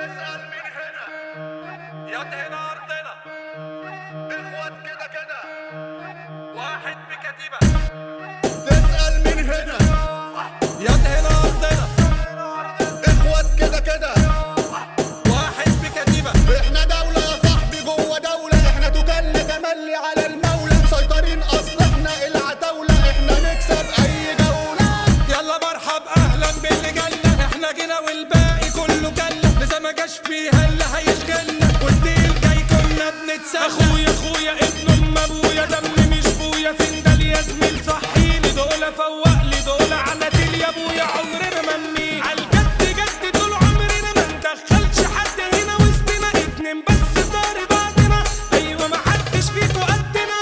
اسأل من هنا يد هنا أرضنا إخوات كده كده واحد بكتيبة تسأل من هنا يد هنا أرضنا إخوات كده كده واحد بكتيبة احنا دولة يا صاحبي جوه دولة احنا توكلنا تملي على المولى مسيطرين اصل احنا العتاولة احنا نكسب اي جولة يلا مرحب اهلا باللي جالنا احنا جينا والباقي كله جالنا لسه ما جاش فيها اللي هيشغلنا والديل جاي كنا بنتسلى اخويا اخويا ابن ام ابويا دم مش بويا سندال يا زميل صحيلي دول فوق لي دول عناديل يا ابويا عمرنا ما نميل عالجد جد طول عمرنا ما ندخلش حد هنا وسطنا اتنين بس دار بعضنا ايوه ما حدش فيكو قدنا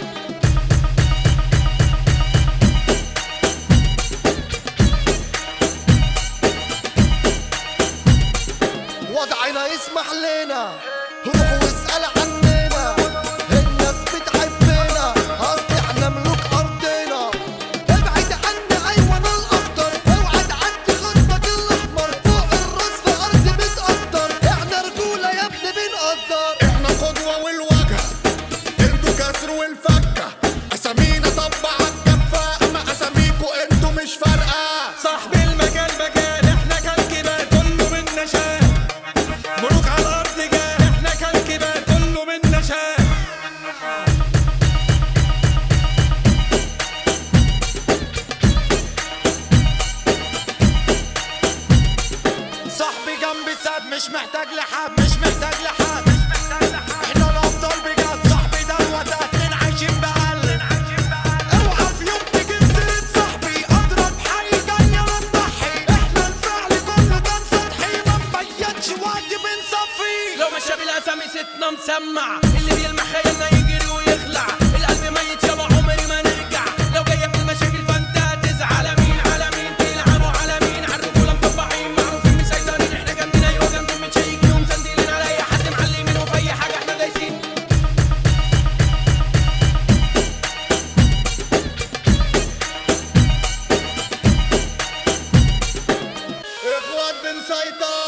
وضعنا يسمح لنا روح واسأل عننا الناس بتحبنا اصل احنا ملوك ارضنا ابعد عنا ايوه انا الاخضر اوعى تعدي خطك الاحمر فوق الراس في ارض بتقدر احنا رجوله يا ابني بنقدر احنا قدوه والواجهه انتوا كسر والفكه اسامينا طبع الكفه اما اساميكوا انتوا مش فارقه صاحب المجال مجال احنا كالكبار كله منا شاه ملوك على الارض جاه احنا كالكبار كله منا شاه صاحبي جنبي ساد مش محتاج لحد مش محتاج لحد احنا الابطال بجد صاحبي دوت اتنين عايشين بقلب اوعى في يوم تجيب سيرة صاحبي اضرب حي جاي انا نضحي احنا الفعل كله كان سطحي ما مبينش وقت بنصفي لو مشى بالاسامي ستنا مسمع اللي بيلمح خيالنا يجري ويخلع القلب ميت يابا عمري ما نرجع لو جايه بالمشاكل فانت هتزعل مين على مين تلعبوا على مين على الرجوله مطبعين معروفين مسيطرين احنا جنبنا ايوه جنبين متشيكين ومسندلين على اي حد معلمين وفي اي حاجه احنا دايسين اخوات بنسيطر